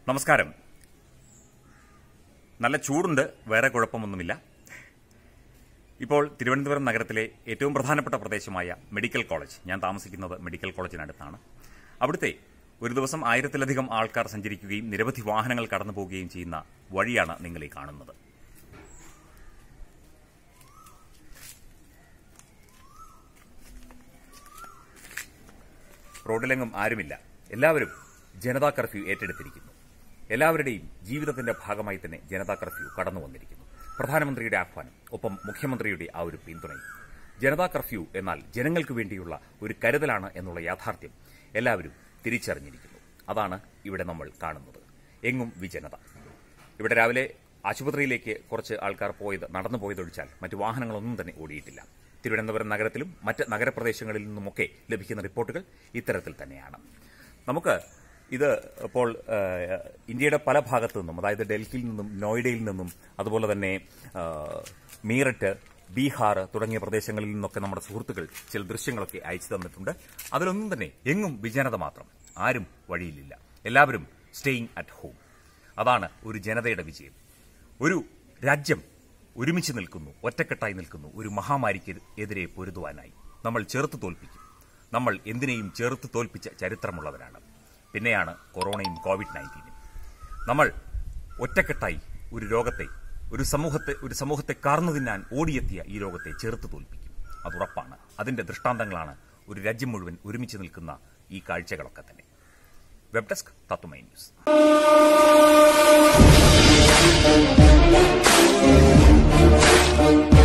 നമസ്കാരം നല്ല ചൂടുണ്ട് വേറെ കുഴപ്പമൊന്നുമില്ല ഇപ്പോൾ തിരുവനന്തപുരം നഗരത്തിലെ ഏറ്റവും പ്രധാനപ്പെട്ട പ്രദേശമായ മെഡിക്കൽ കോളേജ് ഞാൻ താമസിക്കുന്നത് മെഡിക്കൽ കോളേജിനടുത്താണ് അവിടുത്തെ ഒരു ദിവസം ആയിരത്തിലധികം ആൾക്കാർ സഞ്ചരിക്കുകയും നിരവധി വാഹനങ്ങൾ കടന്നു പോവുകയും ചെയ്യുന്ന വഴിയാണ് നിങ്ങൾ ഈ കാണുന്നത് റോഡിലെങ്ങും ആരുമില്ല എല്ലാവരും ജനതാ കർഫ്യൂ ഏറ്റെടുത്തിരിക്കുന്നു എല്ലാവരുടെയും ജീവിതത്തിന്റെ ഭാഗമായി തന്നെ ജനതാ കർഫ്യൂ കടന്നു വന്നിരിക്കുന്നു പ്രധാനമന്ത്രിയുടെ ആഹ്വാനം ഒപ്പം മുഖ്യമന്ത്രിയുടെ ആ ഒരു പിന്തുണയും ജനതാ കർഫ്യൂ എന്നാൽ ജനങ്ങൾക്ക് വേണ്ടിയുള്ള ഒരു കരുതലാണ് എന്നുള്ള യാഥാർത്ഥ്യം എല്ലാവരും തിരിച്ചറിഞ്ഞിരിക്കുന്നു അതാണ് ഇവിടെ നമ്മൾ കാണുന്നത് എങ്ങും വിജനത ഇവിടെ രാവിലെ ആശുപത്രിയിലേക്ക് കുറച്ച് ആൾക്കാർ പോയത് നടന്നു പോയതൊഴിച്ചാൽ മറ്റു വാഹനങ്ങളൊന്നും തന്നെ ഓടിയിട്ടില്ല തിരുവനന്തപുരം നഗരത്തിലും മറ്റ് നഗരപ്രദേശങ്ങളിൽ നിന്നുമൊക്കെ ലഭിക്കുന്ന റിപ്പോർട്ടുകൾ ഇത്തരത്തിൽ തന്നെയാണ് നമുക്ക് ഇത് ഇപ്പോൾ ഏഹ്, ഇന്ത്യയുടെ പല ഭാഗത്തു നിന്നും അതായത് ഡൽഹിയിൽ നിന്നും നോയിഡയിൽ നിന്നും അതുപോലെ തന്നെ ഏഹ്, മീററ്റ് ബീഹാർ തുടങ്ങിയ പ്രദേശങ്ങളിൽ നിന്നൊക്കെ നമ്മുടെ സുഹൃത്തുക്കൾ ചില ദൃശ്യങ്ങളൊക്കെ അയച്ചു തന്നിട്ടുണ്ട് അതിലൊന്നും തന്നെ എങ്ങും വിജനത മാത്രം ആരും വഴിയിലില്ല എല്ലാവരും സ്റ്റേയിങ് അറ്റ് ഹോം അതാണ് ഒരു ജനതയുടെ വിജയം ഒരു രാജ്യം ഒരുമിച്ച് നിൽക്കുന്നു ഒറ്റക്കെട്ടായി നിൽക്കുന്നു ഒരു മഹാമാരിക്ക് എതിരെ പൊരുതുവാനായി നമ്മൾ ചെറുത്ത് തോൽപ്പിക്കും നമ്മൾ എന്തിനേയും ചെറുത്ത് തോൽപ്പിച്ച ചരിത്രമുള്ളവരാണ് പിന്നെയാണ് കൊറോണയും കോവിഡ് നയൻറ്റീനും നമ്മൾ ഒറ്റക്കെട്ടായി ഒരു രോഗത്തെ ഒരു സമൂഹത്തെ ഒരു സമൂഹത്തെ കാർന്നു തിന്നാൻ ഓടിയെത്തിയ ഈ രോഗത്തെ ചെറുത്ത് തോൽപ്പിക്കും അതുറപ്പാണ് അതിന്റെ ദൃഷ്ടാന്തങ്ങളാണ് ഒരു രാജ്യം മുഴുവൻ ഒരുമിച്ച് നിൽക്കുന്ന ഈ കാഴ്ചകളൊക്കെ തന്നെ വെബ് ഡെസ്ക് തത്തുമൈ ന്യൂസ് Thank